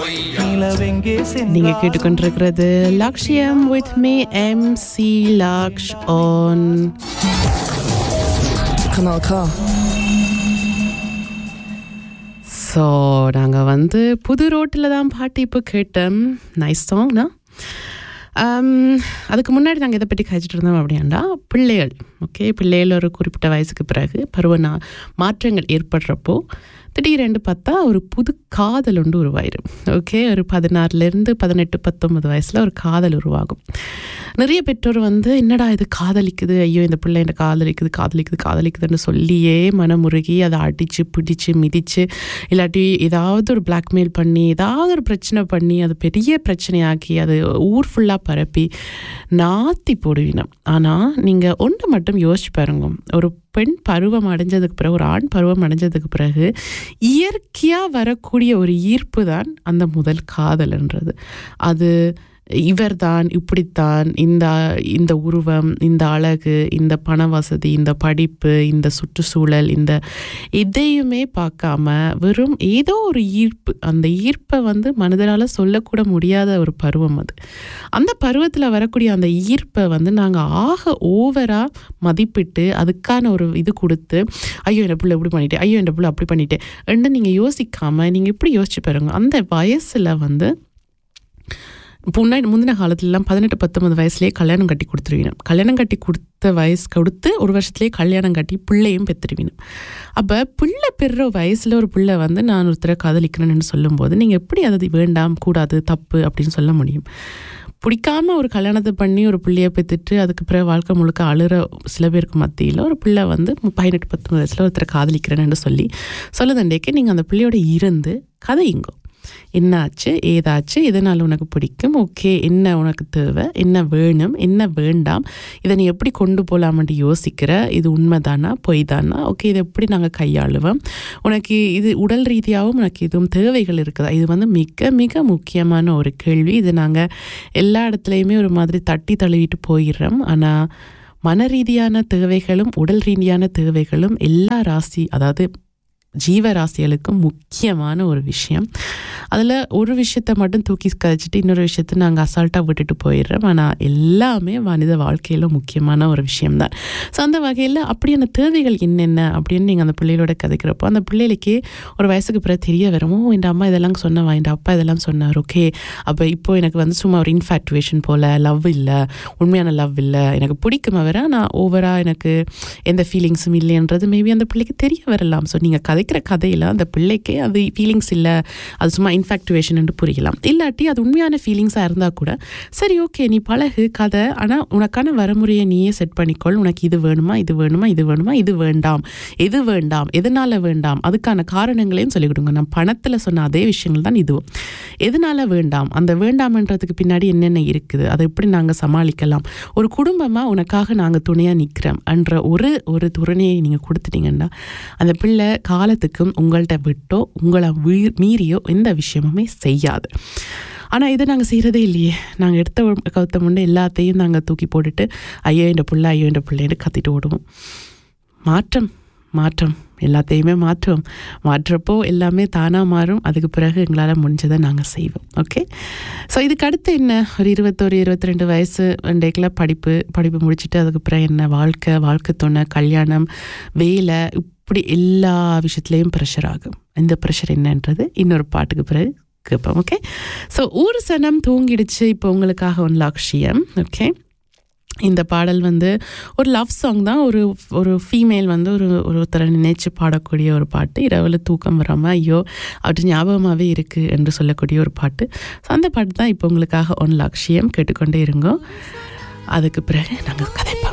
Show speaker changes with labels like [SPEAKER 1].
[SPEAKER 1] நிலவெங்கே
[SPEAKER 2] நீங்க
[SPEAKER 1] சென்றால்
[SPEAKER 2] கேட்டுக்கொண்டிருக்கிறது Lakshyam with me M C Laksh on
[SPEAKER 3] Kanal K.
[SPEAKER 2] So நாங்கள் வந்து புது ரோட்டில் தான் பாட்டு இப்போ கேட்டோம் நைஸ் சாங்னா அதுக்கு முன்னாடி நாங்கள் இதை பற்றி கழிச்சிட்டு இருந்தோம் அப்படின்னா பிள்ளைகள் ஓகே பிள்ளைகள் ஒரு குறிப்பிட்ட வயசுக்கு பிறகு பருவ நா மாற்றங்கள் ஏற்படுறப்போ திடீரென்று பார்த்தா ஒரு புது காதல் ஒன்று உருவாயிரும் ஓகே ஒரு பதினாறுலேருந்து பதினெட்டு பத்தொன்பது வயசில் ஒரு காதல் உருவாகும் நிறைய பெற்றோர் வந்து என்னடா இது காதலிக்குது ஐயோ இந்த பிள்ளை என்ன காதலிக்குது காதலிக்குது காதலிக்குதுன்னு சொல்லியே மனமுருகி அதை அடித்து பிடிச்சு மிதித்து இல்லாட்டி ஏதாவது ஒரு blackmail பண்ணி ஏதாவது ஒரு பிரச்சனை பண்ணி அது பெரிய பிரச்சனையாக்கி அது ஊர் ஃபுல்லாக பரப்பி நாத்தி போடுவினம் ஆனால் நீங்கள் ஒன்று மட்டும் யோசிச்சு பாருங்க ஒரு பெண் பருவம் அடைஞ்சதுக்கு பிறகு ஒரு ஆண் பருவம் அடைஞ்சதுக்கு பிறகு இயற்கையாக வரக்கூடிய ஒரு ஈர்ப்பு தான் அந்த முதல் காதல்ன்றது அது இவர்தான் இப்படித்தான் இந்த இந்த உருவம் இந்த அழகு இந்த பண வசதி இந்த படிப்பு இந்த சுற்றுச்சூழல் இந்த எதையுமே பார்க்காம வெறும் ஏதோ ஒரு ஈர்ப்பு அந்த ஈர்ப்பை வந்து மனிதரால் சொல்லக்கூட முடியாத ஒரு பருவம் அது அந்த பருவத்தில் வரக்கூடிய அந்த ஈர்ப்பை வந்து நாங்கள் ஆக ஓவராக மதிப்பிட்டு அதுக்கான ஒரு இது கொடுத்து ஐயோ இந்த பிள்ளை இப்படி பண்ணிட்டேன் ஐயோ இந்த பிள்ளை அப்படி பண்ணிட்டேன் என்று நீங்கள் யோசிக்காமல் நீங்கள் இப்படி யோசிச்சு பாருங்க அந்த வயசில் வந்து முன்னாடி முந்தின காலத்துலலாம் பதினெட்டு பத்தொன்பது வயசுலேயே கல்யாணம் கட்டி கொடுத்துருவீங்க கல்யாணம் கட்டி கொடுத்த வயசு கொடுத்து ஒரு வருஷத்துலேயே கல்யாணம் கட்டி பிள்ளையும் பெற்றுருவீங்க அப்போ பிள்ளை பெறுற வயசில் ஒரு பிள்ளை வந்து நான் ஒருத்தரை காதலிக்கிறேன்னு சொல்லும்போது நீங்கள் எப்படி அது வேண்டாம் கூடாது தப்பு அப்படின்னு சொல்ல முடியும் பிடிக்காம ஒரு கல்யாணத்தை பண்ணி ஒரு பிள்ளைய பெற்றுட்டு அதுக்கு பிறகு வாழ்க்கை முழுக்க அழுற சில பேருக்கு மத்தியில் ஒரு பிள்ளை வந்து பதினெட்டு பத்தொன்பது வயசில் ஒருத்தரை காதலிக்கிறேன்னு சொல்லி சொல்லுதண்டேக்கு நீங்கள் அந்த பிள்ளையோட இருந்து கதையுங்கோ என்னாச்சு ஏதாச்சு எதனால் உனக்கு பிடிக்கும் ஓகே என்ன உனக்கு தேவை என்ன வேணும் என்ன வேண்டாம் இதை நீ எப்படி கொண்டு போகலாமன்ட்டு யோசிக்கிற இது உண்மைதானா பொய் தானா ஓகே இதை எப்படி நாங்கள் கையாளுவோம் உனக்கு இது உடல் ரீதியாகவும் உனக்கு எதுவும் தேவைகள் இருக்குதா இது வந்து மிக மிக முக்கியமான ஒரு கேள்வி இது நாங்கள் எல்லா இடத்துலையுமே ஒரு மாதிரி தட்டி தழுவிட்டு போயிடுறோம் ஆனால் மன ரீதியான தேவைகளும் உடல் ரீதியான தேவைகளும் எல்லா ராசி அதாவது ஜீவராசிகளுக்கும் முக்கியமான ஒரு விஷயம் அதில் ஒரு விஷயத்தை மட்டும் தூக்கி கழிச்சிட்டு இன்னொரு விஷயத்தை நாங்கள் அசால்ட்டாக விட்டுட்டு போயிடுறோம் ஆனால் எல்லாமே மனித வாழ்க்கையில் முக்கியமான ஒரு விஷயம்தான் ஸோ அந்த வகையில் அப்படியான தேவைகள் என்னென்ன அப்படின்னு நீங்கள் அந்த பிள்ளைகளோட கதைக்கிறப்போ அந்த பிள்ளைகளுக்கே ஒரு வயசுக்கு பிறகு தெரிய வரும் ஓ என் அம்மா இதெல்லாம் சொன்னவா என் அப்பா இதெல்லாம் சொன்னார் ஓகே அப்போ இப்போ எனக்கு வந்து சும்மா ஒரு இன்ஃபேக்டுவேஷன் போல் லவ் இல்லை உண்மையான லவ் இல்லை எனக்கு பிடிக்குமா வர நான் ஓவராக எனக்கு எந்த ஃபீலிங்ஸும் இல்லைன்றது மேபி அந்த பிள்ளைக்கு தெரிய வரலாம் ஸோ நீங்கள் கதைக்கிற கதையில் அந்த பிள்ளைக்கே அது ஃபீலிங்ஸ் இல்லை அது சும்மா இன்ஃபேக்டுவேஷன் என்று புரியலாம் இல்லாட்டி அது உண்மையான ஃபீலிங்ஸாக இருந்தால் கூட சரி ஓகே நீ பழகு கதை ஆனால் உனக்கான வரமுறையை நீயே செட் பண்ணிக்கொள் உனக்கு இது வேணுமா இது வேணுமா இது வேணுமா இது வேண்டாம் எது வேண்டாம் எதனால் வேண்டாம் அதுக்கான காரணங்களையும் சொல்லிக் கொடுங்க நான் பணத்தில் சொன்ன அதே விஷயங்கள் தான் இதுவும் எதனால் வேண்டாம் அந்த வேண்டாம்ன்றதுக்கு பின்னாடி என்னென்ன இருக்குது அதை எப்படி நாங்கள் சமாளிக்கலாம் ஒரு குடும்பமாக உனக்காக நாங்கள் துணையாக நிற்கிறோம் என்ற ஒரு ஒரு துணையை நீங்கள் கொடுத்துட்டீங்கன்னா அந்த பிள்ளை காலத்துக்கும் உங்கள்கிட்ட விட்டோ உங்களை வீ- மீறியோ எந்த விஷயமுமே செய்யாது ஆனால் இதை நாங்கள் செய்கிறதே இல்லையே நாங்கள் எடுத்த ஒரு கவுத்த முன்னே எல்லாத்தையும் நாங்கள் தூக்கி போட்டுட்டு ஐயோ இந்த பிள்ளை ஐயோ இந்த பிள்ளைன்னு கத்திட்டு ஓடுவோம் மாற்றம் மாற்றம் எல்லாத்தையுமே மாற்றுவோம் மாற்றப்போ எல்லாமே தானாக மாறும் அதுக்கு பிறகு எங்களால் முடிஞ்சதை நாங்கள் செய்வோம் ஓகே ஸோ இதுக்கு அடுத்து என்ன ஒரு இருபத்தோரு இருபத்தி ரெண்டு வயசு ரெண்டேக்கில் படிப்பு படிப்பு முடிச்சுட்டு அதுக்கு பிறகு என்ன வாழ்க்கை வாழ்க்கை துணை கல்யாணம் வேலை இப்படி எல்லா விஷயத்துலேயும் ப்ரெஷர் ஆகும் இந்த ப்ரெஷர் என்னன்றது இன்னொரு பாட்டுக்கு பிறகு கேட்போம் ஓகே ஸோ ஊர் சனம் தூங்கிடுச்சு இப்போ உங்களுக்காக ஒரு லட்சியம் ஓகே இந்த பாடல் வந்து ஒரு லவ் சாங் தான் ஒரு ஒரு ஃபீமேல் வந்து ஒரு ஒருத்தரை நினைச்சு பாடக்கூடிய ஒரு பாட்டு இரவில் தூக்கம் வராமல் ஐயோ அப்படி ஞாபகமாகவே இருக்குது என்று சொல்லக்கூடிய ஒரு பாட்டு ஸோ அந்த பாட்டு தான் இப்போ உங்களுக்காக ஒன் லட்சியம் கேட்டுக்கொண்டே இருங்கோ அதுக்கு பிறகு நாங்கள் கதைப்போம்